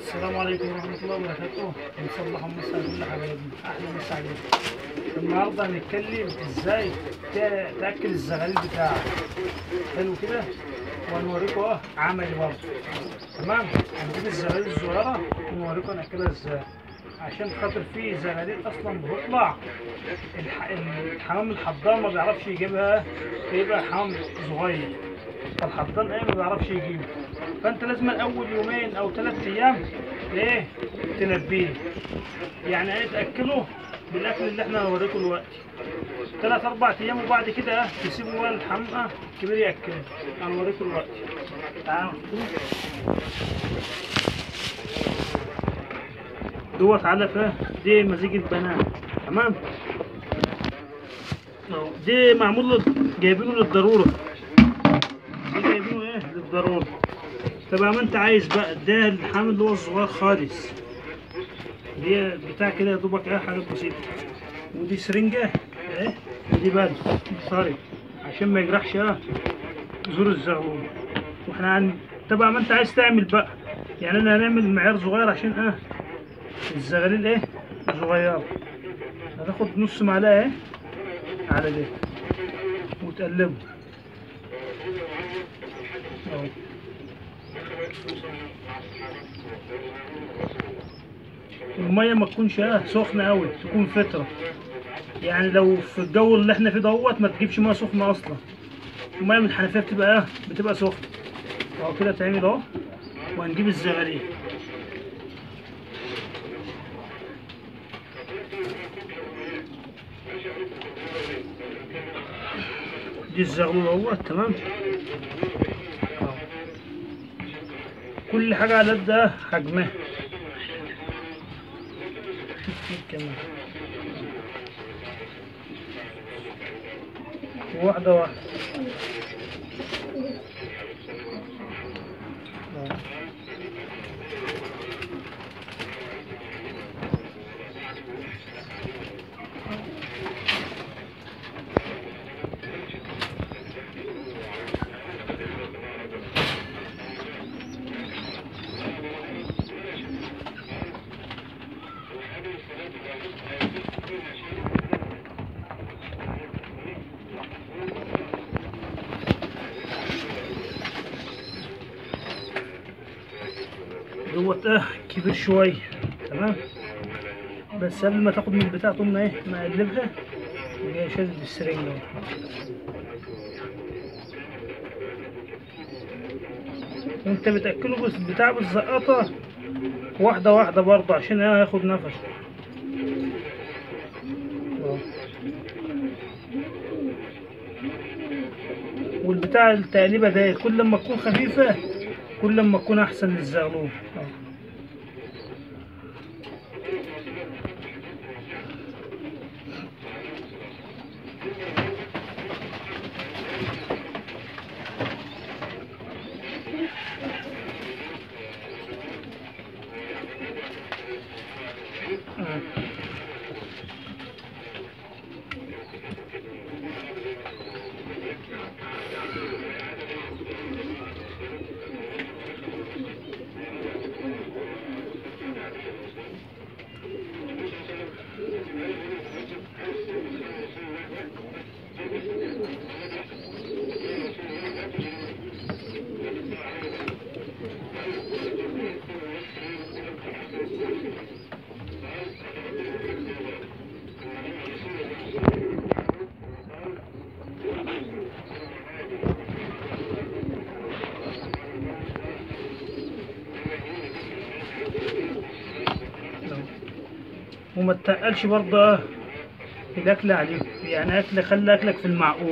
السلام عليكم ورحمة الله وبركاته نصبح ومسا كل حبايبنا أحلى مسا عليكم النهاردة هنتكلم إزاي تا- تأكل الزغاليل بتاعك حلو كده وهنوريكم أهو عملي برضه تمام هنجيب الزغاليل الصغيرة ونوريكم نأكلها إزاي عشان خاطر في زغاليل أصلا بتطلع الح... الحمام الحضان ما بيعرفش يجيبها بيبقى حمام صغير فالحضان ايه ما بيعرفش يجيبه فانت لازم اول يومين او ثلاث ايام ايه تنبيه يعني ايه تاكله بالاكل اللي احنا هنوريكم دلوقتي ثلاث اربع ايام وبعد كده اه تسيبه بقى الحمقى الكبير ياكله هنوريكم دلوقتي تعالوا دوت علفه دي مزيج البنات تمام أهو. دي معمول لل- جايبينه للضروره دي جايبينه ايه للضرورة طبعا ما انت عايز بقى ده الحامل اللي هو الصغير خالص دي بتاع كده يا دوبك ايه حاجات بسيطة ودي سرنجة ايه ودي بال سوري عشان ما يجرحش اه زور الزغلول واحنا عن طبعا ما انت عايز تعمل بقى يعني انا هنعمل معيار صغير عشان اه الزغاليل ايه صغيرة هتاخد نص معلقة ايه على ده وتقلبه أهو. المية ما تكونش اه سخنة أوي تكون فترة يعني لو في الجو اللي احنا فيه دوت ما تجيبش مية سخنة أصلا المية من الحنفية بتبقى اه بتبقى سخنة أهو كده تعمل أهو وهنجيب الزغاليل دي الزغلول اهوت تمام أهو. كل حاجة على قد حجمها شوف دي كمان واحدة واحدة أهو. دوت اه كبير شوية تمام بس قبل ما تاخد من البتاع تقوم ايه مقلبها وجاي شادد السرنجة اهو. وانت بتاكله بس بتاع بالزقاطة واحدة واحدة برضه عشان ايه ياخد نفس اهو. والبتاع التقليبة ده كل ما تكون خفيفة كل ما تكون احسن للزغلول اهو. آه. وما تتقلش برضه الاكل عليهم يعني اكل خلي اكلك في المعقول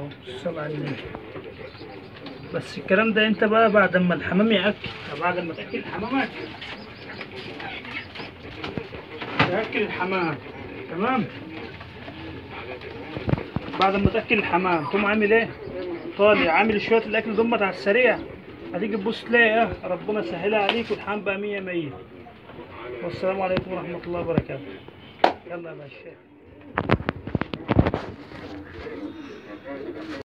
اهو الصلاة على النبي بس الكلام ده انت بقى بعد ما الحمام ياكل بعد ما تاكل الحمامات تاكل الحمام تمام بعد ما تاكل الحمام تقوم عامل ايه طالع عامل شويه الاكل دمت على السريع هتيجي تبص تلاقي اه ربنا سهلها عليك والحمام بقى مية مية والسلام عليكم ورحمه الله وبركاته يلا يا باشا